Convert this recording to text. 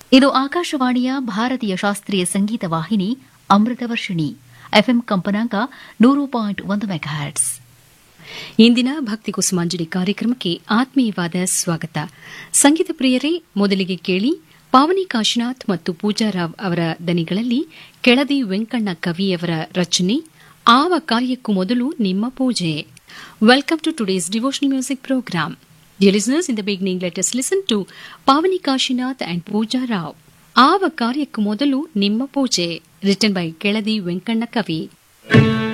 ಇದು ಆಕಾಶವಾಣಿಯ ಭಾರತೀಯ ಶಾಸ್ತ್ರೀಯ ಸಂಗೀತ ವಾಹಿನಿ ಅಮೃತ ವರ್ಷಿಣಿ ಎಫ್ಎಂ ಕಂಪನಾಂಕ ನೂರು ಪಾಯಿಂಟ್ ಒಂದು ಮೆಗಾಹರ್ಟ್ಸ್ ಇಂದಿನ ಭಕ್ತಿ ಕುಸುಮಾಂಜಲಿ ಕಾರ್ಯಕ್ರಮಕ್ಕೆ ಆತ್ಮೀಯವಾದ ಸ್ವಾಗತ ಸಂಗೀತ ಪ್ರಿಯರೇ ಮೊದಲಿಗೆ ಕೇಳಿ ಪಾವನಿ ಕಾಶಿನಾಥ್ ಮತ್ತು ಪೂಜಾರಾವ್ ಅವರ ದನಿಗಳಲ್ಲಿ ಕೆಳದಿ ವೆಂಕಣ್ಣ ಕವಿಯವರ ರಚನೆ ಆವ ಕಾರ್ಯಕ್ಕೂ ಮೊದಲು ನಿಮ್ಮ ಪೂಜೆ welcome to today's devotional music program Dear listeners, in the beginning, let us listen to Pavani Kashinath and Pooja Rao. ಆವ ಕಾರ್ಯಕ್ಕೂ ಮೊದಲು ನಿಮ್ಮ ಪೂಜೆ ರಿಟನ್ ಬೈ ಕೆಳದಿ ವೆಂಕಣ್ಣ ಕವಿ